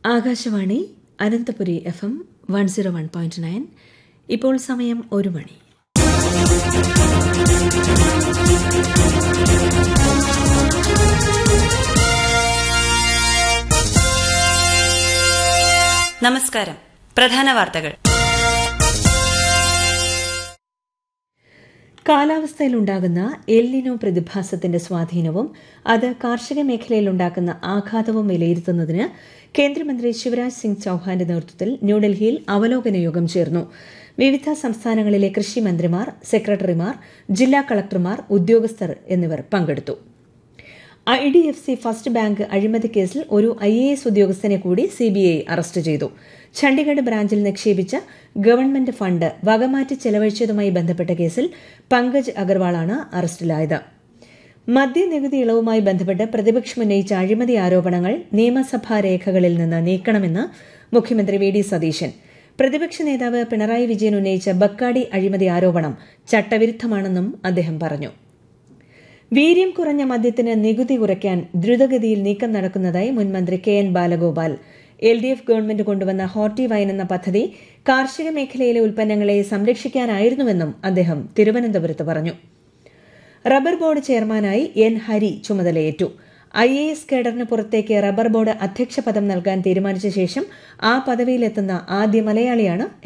Akashvani Ananthapuri F M one zero one point nine ഇപ്പോൾ സമയം ഒരു മണി നമസ്കാരം പ്രധാന വാർത്തകൾ കാലാവസ്ഥയിലുണ്ടാകുന്ന എല്ലിനോ പ്രതിഭാസത്തിന്റെ സ്വാധീനവും അത് കാർഷിക മേഖലയിൽ ഉണ്ടാക്കുന്ന ആഘാതവും വിലയിരുത്തുന്നതിന് കേന്ദ്രമന്ത്രി ശിവരാജ് സിംഗ് ചൌഹാന്റെ നേതൃത്വത്തിൽ ന്യൂഡൽഹിയിൽ അവലോകന യോഗം ചേർന്നു വിവിധ സംസ്ഥാനങ്ങളിലെ കൃഷിമന്ത്രിമാർ സെക്രട്ടറിമാർ ജില്ലാ കളക്ടർമാർ ഉദ്യോഗസ്ഥർ എന്നിവർ പങ്കെടുത്തു I D F C first bank അഴിമതി കേസിൽ ഒരു ഐ എ എസ് ഉദ്യോഗസ്ഥനെ കൂടി സിബിഐ അറസ്റ്റ് ചെയ്തു ഛണ്ഡിഗഡ് ബ്രാഞ്ചിൽ നിക്ഷേപിച്ച ഗവൺമെന്റ് ഫണ്ട് വകമാറ്റി ചെലവഴിച്ചതുമായി ബന്ധപ്പെട്ട കേസിൽ പങ്കജ് അഗർവാളാണ് അറസ്റ്റിലായത് മദ്യനികുതി ഇളവുമായി ബന്ധപ്പെട്ട് പ്രതിപക്ഷം ഉന്നയിച്ച അഴിമതി ആരോപണങ്ങൾ നിയമസഭാ രേഖകളിൽ നിന്ന് നീക്കണമെന്ന് മുഖ്യമന്ത്രി വി ഡി സതീശൻ പ്രതിപക്ഷ നേതാവ് പിണറായി വിജയൻ ഉന്നയിച്ച ബക്കാടി അഴിമതി ആരോപണം ചട്ടവിരുദ്ധമാണെന്നും അദ്ദേഹം പറഞ്ഞു വീര്യം കുറഞ്ഞ മദ്യത്തിന് നികുതി കുറയ്ക്കാൻ ദ്രുതഗതിയിൽ നീക്കം നടക്കുന്നതായി മുൻമന്ത്രി K N Balagopal L D F government കൊണ്ടുവന്ന ഹോർട്ടി വൈൻ എന്ന പദ്ധതി കാർഷിക മേഖലയിലെ ഉൽപ്പന്നങ്ങളെ സംരക്ഷിക്കാനായിരുന്നുവെന്നും അദ്ദേഹം തിരുവനന്തപുരത്ത് പറഞ്ഞു റബ്ബർ ബോർഡ് ചെയർമാനായി എൻ ഹരി ചുമതലയേറ്റു ഐ എ എസ് കേഡറിന് പുറത്തേക്ക് റബ്ബർ ബോർഡ് അധ്യക്ഷ പദം നൽകാൻ തീരുമാനിച്ച ശേഷം ആ പദവിയിലെത്തുന്ന ആദ്യ മലയാളിയാണ്